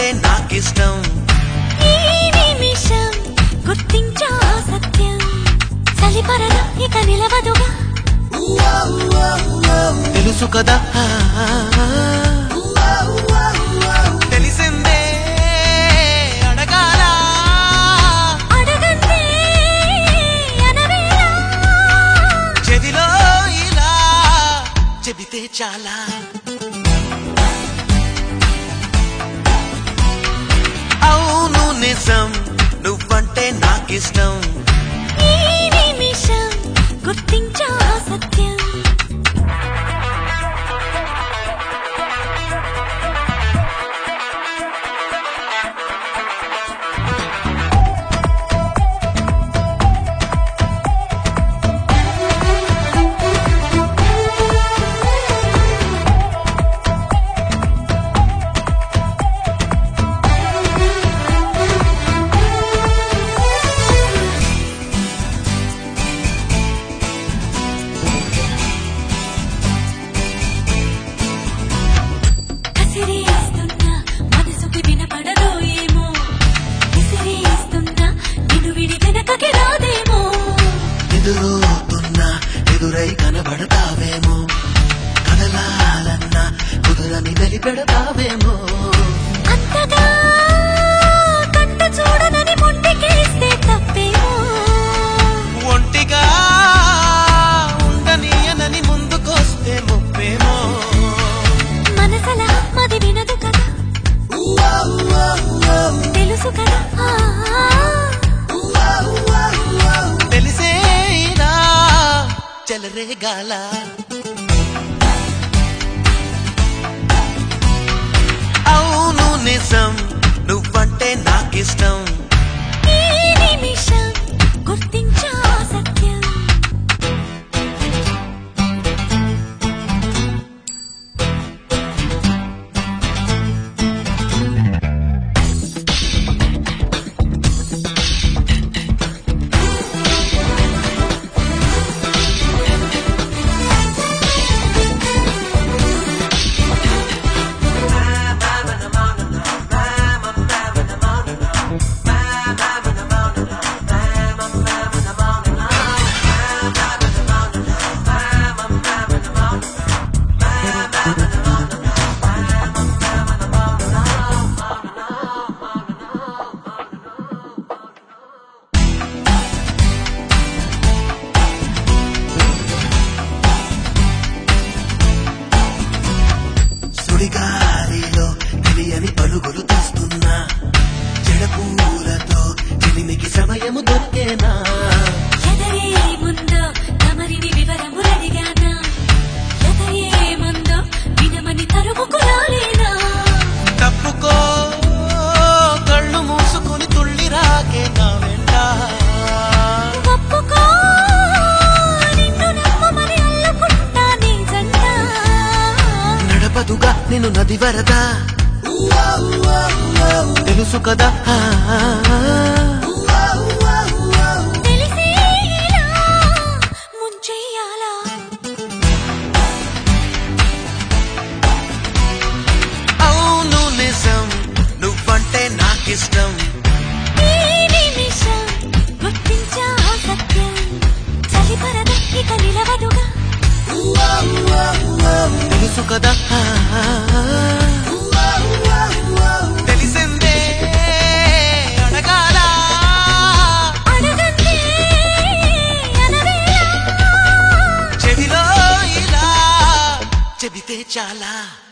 నువ్వంటే నాకిష్టం ఈ నిమిషం గుర్తించా సత్యం చలిపరద ఇక నిలవదుగా తెలుసు కదా తెలిసిందే అడగాలా అడగందే అనవేలా చెవిలో ఇలా చెబితే చాలా అవును నిజం నువ్వంటే నాకిష్టం ఈ నిమిషం గుర్తించా సత్యం కసిరేస్తున్నా మనసుకి వినపడదో ఏమో విసిరేస్తున్నా నిన్ను విడి వెనకకి రాదేమో ఎదురవుతున్నా ఎదురై కనబడతావేమో కదలాలన్నా కుదురని వెలిపెడతావేమో అంతగా కంట చూడనని మొండికేస్తే తప్పేమో ఒంటిగా ఉండనీయనని ముందుకొస్తే ముప్పేమో మనసల మది వినదు కదా తెలుసు కదా ఆ, తెలిసేనా చెలరేగాల అవును నిజం నువ్వంటే నాకిష్టం ఈ నిమిషం గుర్తించా సత్యం సుడిగాలిలో తెలియని పరుగులు తీస్తున్నా జడపూలతో చెలిమికి సమయము దొరికేనా ఎదరే ముందో తమరిని వివరములడిగానా ఎదరే ముందో వినమని తరుముకు రాలేనా తప్పుకో కళ్ళు మూసుకుని తుళ్ళి రాకే నా వెంట ఒప్పుకో నిన్ను నమ్మమని అల్లుకుంటా నీ జంట నడపదుగా నేను నది వరద తెలుసు కదా తెలిసేలా ముంచెయ్యాలా అవును నిజం నువ్వంటే నాకిష్టం ఈ నిమిషం గుర్తించా సత్యం చలిపరద ఇక నిలవదుగా తెలుసు కదా తెలిసిందే అడగాల అడగందే అనవేలా చెవిలో ఇలా చెబితే చాలా